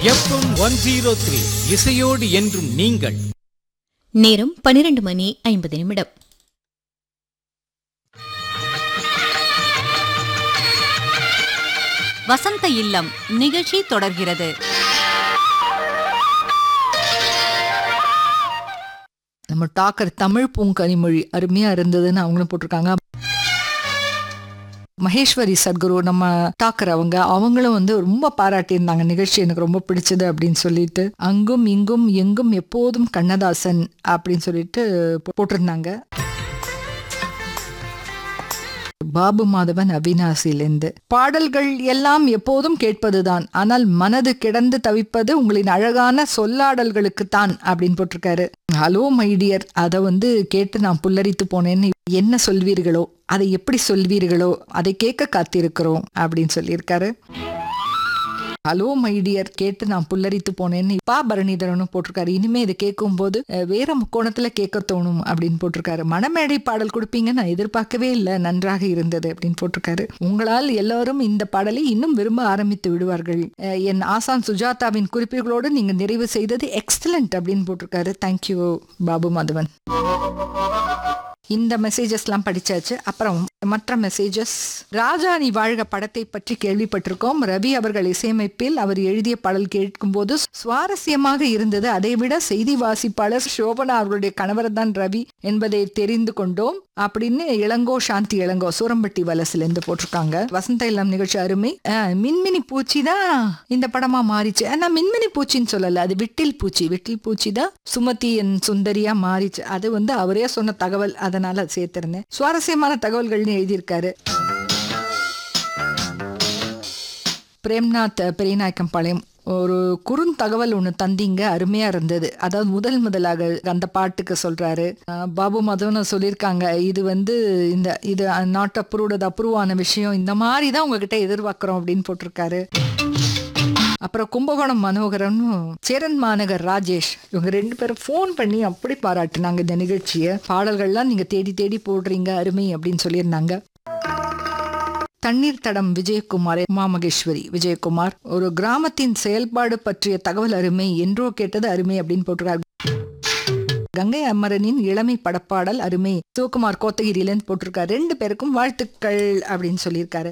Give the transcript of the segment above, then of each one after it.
FM one zero three இசையோடு என்றும் நீங்கள் நேரம் பனிரெண்டு மணி ஐம்பது நிமிடம் வசந்த இல்லம் நிகழ்ச்சி தொடர்கிறது நம்ம டாக்கர் தமிழ் பூங்கனிமொழி அருமையா இருந்ததுன்னு அவங்களும் போட்டிருக்காங்க மகேஸ்வரி சத்குரு நம்ம டாக்கர் அவங்க அவங்களும் வந்து ரொம்ப பாராட்டியிருந்தாங்க நிகழ்ச்சி எனக்கு ரொம்ப பிடிச்சது அப்படின்னு சொல்லிட்டு அங்கும் இங்கும் எங்கும் எப்போதும் கண்ணதாசன் அப்படின்னு சொல்லிட்டு போ- போட்டிருந்தாங்க பாபு மாதவன் அவினாசியிலிருந்து பாடல்கள் எல்லாம் எப்போதும் கேட்பதுதான் ஆனால் மனது கிடந்து தவிப்பது உங்களின் அழகான சொல்லாடல்களுக்குத்தான் அப்படின்னு போட்டிருக்காரு ஹலோ மைடியர் அதை வந்து கேட்டு நான் புல்லரித்து போனேன்னு என்ன சொல்வீர்களோ அதை எப்படி சொல்வீர்களோ அதை கேட்க காத்திருக்கிறோம் அப்படின்னு சொல்லியிருக்காரு ஹலோ மைடியர் கேட்டு நான் புல்லரித்து போனேன்னு பா பரணிதரனும் போட்டிருக்காரு இனிமே இதை கேட்கும்போது அஹ், வேற கோணத்துல கேட்க தோணும் அப்படின்னு போட்டிருக்காரு மணமேடை பாடல் கொடுப்பீங்க நான் எதிர்பார்க்கவே இல்லை நன்றாக இருந்தது அப்படின்னு போட்டிருக்காரு உங்களால் எல்லாரும் இந்த பாடலை இன்னும் விரும்ப ஆரம்பித்து விடுவார்கள் அஹ், என் ஆசான் சுஜாதாவின் குறிப்புகளோடு நீங்க நிறைவு செய்தது எக்ஸலண்ட் அப்படின்னு போட்டிருக்காரு தேங்க்யூ பாபு மாதவன் இந்த மெசேஜஸ்லாம் படிச்சாச்சு அப்புறம் மற்ற மெசேஜஸ் ராஜாணி வாழ்க படத்தை பற்றி கேள்விப்பட்டிருக்கோம் ரவி அவர்கள் இசையமைப்பில் அவர் எழுதிய பாடல் கேட்கும்போது சுவாரஸ்யமாக இருந்தது அதைவிட செய்தி வாசிப்பாளர் சோபனா அவர்களுடைய கணவர் தான் ரவி என்பதை தெரிந்து கொண்டோம் அப்படின்னு இளங்கோ சாந்தி இளங்கோ சூரம்பட்டி வலசுல இருந்து போட்டிருக்காங்க வசந்த இல்லம் நிகழ்ச்சி அருமை அஹ், மின்மினி பூச்சி தான் இந்த படமா மாறிச்சு ஆனா மின்மினி பூச்சின்னு சொல்லல அது விட்டில் பூச்சி விட்டில் பூச்சி தான் சுமதி என் சுந்தரியா மாறிச்சு அது வந்து அவரே சொன்ன தகவல் அதனால அது சேர்த்திருந்தேன் சுவாரஸ்யமான தகவல்கள்னு எழுதியிருக்காரு பிரேம்நாத் பெரியநாயக்கம் பாளையம் ஒரு குறுந்தகவல் ஒன்று தந்தீங்க அருமையா இருந்தது அதாவது முதல் முதலாக அந்த பாட்டுக்கு சொல்றாரு அஹ் பாபு மதவன் சொல்லியிருக்காங்க இது வந்து இந்த இது நாட் அப்ரூவ்டு அது அப்ரூவ் ஆன விஷயம் இந்த மாதிரி தான் உங்ககிட்ட எதிர்பார்க்குறோம் அப்படின்னு போட்டிருக்காரு அப்புறம் கும்பகோணம் மனோகரனும் சேரன் மாநகர் ராஜேஷ் இவங்க ரெண்டு பேரும் ஃபோன் பண்ணி அப்படி பாராட்டுனாங்க இந்த நிகழ்ச்சியை பாடல்கள்லாம் நீங்க தேடி தேடி போடுறீங்க அருமை அப்படின்னு சொல்லியிருந்தாங்க தண்ணீர் தடம் விஜயகுமார் உமா மகேஸ்வரி விஜயகுமார் ஒரு கிராமத்தின் செயல்பாடு பற்றிய தகவல் அருமை என்றோ கேட்டது அருமை அப்படின்னு போட்டிருக்காரு கங்கை அமரனின் இளமை படப்பாடல் அருமை சிவகுமார் கோத்தகிரியிலேருந்து போட்டிருக்காரு ரெண்டு பேருக்கும் வாழ்த்துக்கள் அப்படின்னு சொல்லியிருக்காரு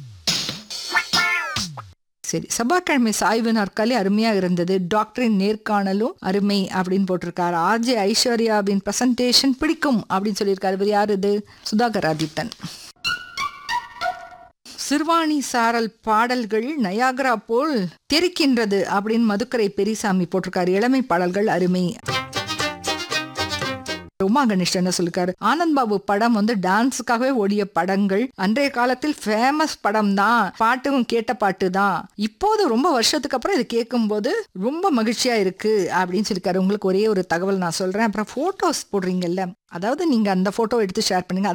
சரி செவ்வாய்க்கிழமை சாய்வு நாற்காலி அருமையா இருந்தது டாக்டரின் நேர்காணலும் அருமை அப்படின்னு போட்டிருக்காரு ஆர்ஜே ஐஸ்வர்யாவின் பிரசன்டேஷன் பிடிக்கும் அப்படின்னு சொல்லியிருக்காரு இவர் யார் இது சுதாகர் ஆதித்தன் சிறுவாணி சாரல் பாடல்கள் நயாகரா போல் தெரிக்கின்றது அப்படின்னு மதுக்கரை பெரியசாமி போட்டிருக்காரு இளமை பாடல்கள் அருமை உமா கணேஷ் என்ன சொல்லிருக்காரு ஆனந்த் பாபு படம் வந்து டான்ஸுக்காகவே ஓடிய படங்கள் அன்றைய காலத்தில் ஃபேமஸ் படம் தான் பாட்டும் கேட்ட பாட்டு தான் இப்போது ரொம்ப வருஷத்துக்கு அப்புறம் இது கேட்கும்போது ரொம்ப மகிழ்ச்சியா இருக்கு அப்படின்னு சொல்லிருக்காரு உங்களுக்கு ஒரே ஒரு தகவல் நான் சொல்றேன் அப்புறம் போட்டோஸ் போடுறீங்கல்ல அதாவது நீங்க அந்த போட்டோ எடுத்து ஷேர் பண்ணுங்க